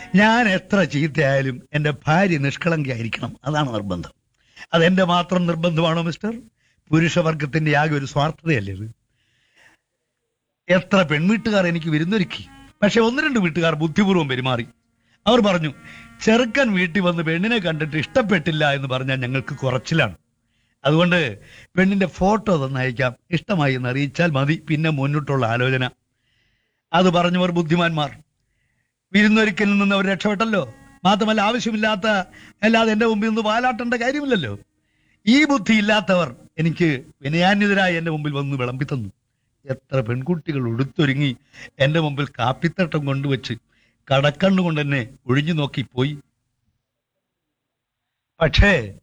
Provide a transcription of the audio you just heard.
ഞാൻ എത്ര ചീത്തയായാലും എന്റെ ഭാര്യ നിഷ്കളങ്കയായിരിക്കണം അതാണ് നിർബന്ധം അതെന്റെ മാത്രം നിർബന്ധമാണോ മിസ്റ്റർ പുരുഷവർഗത്തിന്റെ ആകെ ഒരു സ്വാർത്ഥതയല്ലേ ഇത് എത്ര പെൺവീട്ടുകാർ എനിക്ക് വിരുന്നൊരുക്കി പക്ഷെ ഒന്ന് രണ്ട് വീട്ടുകാർ ബുദ്ധിപൂർവ്വം പെരുമാറി അവർ പറഞ്ഞു ചെറുക്കൻ വീട്ടിൽ വന്ന് പെണ്ണിനെ കണ്ടിട്ട് ഇഷ്ടപ്പെട്ടില്ല എന്ന് പറഞ്ഞാൽ ഞങ്ങൾക്ക് കുറച്ചിലാണ് അതുകൊണ്ട് പെണ്ണിന്റെ ഫോട്ടോ തന്നെ അയക്കാം ഇഷ്ടമായി എന്ന് അറിയിച്ചാൽ മതി പിന്നെ മുന്നോട്ടുള്ള ആലോചന അത് പറഞ്ഞവർ ബുദ്ധിമാന്മാർ വിരുന്നൊരിക്കലിൽ നിന്ന് അവർ രക്ഷപ്പെട്ടല്ലോ മാത്രമല്ല ആവശ്യമില്ലാത്ത അല്ലാതെ എന്റെ മുമ്പിൽ നിന്ന് വാലാട്ടേണ്ട കാര്യമില്ലല്ലോ ഈ ബുദ്ധി ഇല്ലാത്തവർ എനിക്ക് വിനയാന്യതരായി എന്റെ മുമ്പിൽ വന്ന് വിളമ്പി തന്നു എത്ര പെൺകുട്ടികൾ ഉടുത്തൊരുങ്ങി എന്റെ മുമ്പിൽ കാപ്പിത്തട്ടം കൊണ്ടുവച്ച് കടക്കണ്ണുകൊണ്ട് എന്നെ ഒഴിഞ്ഞു നോക്കി പോയി പക്ഷേ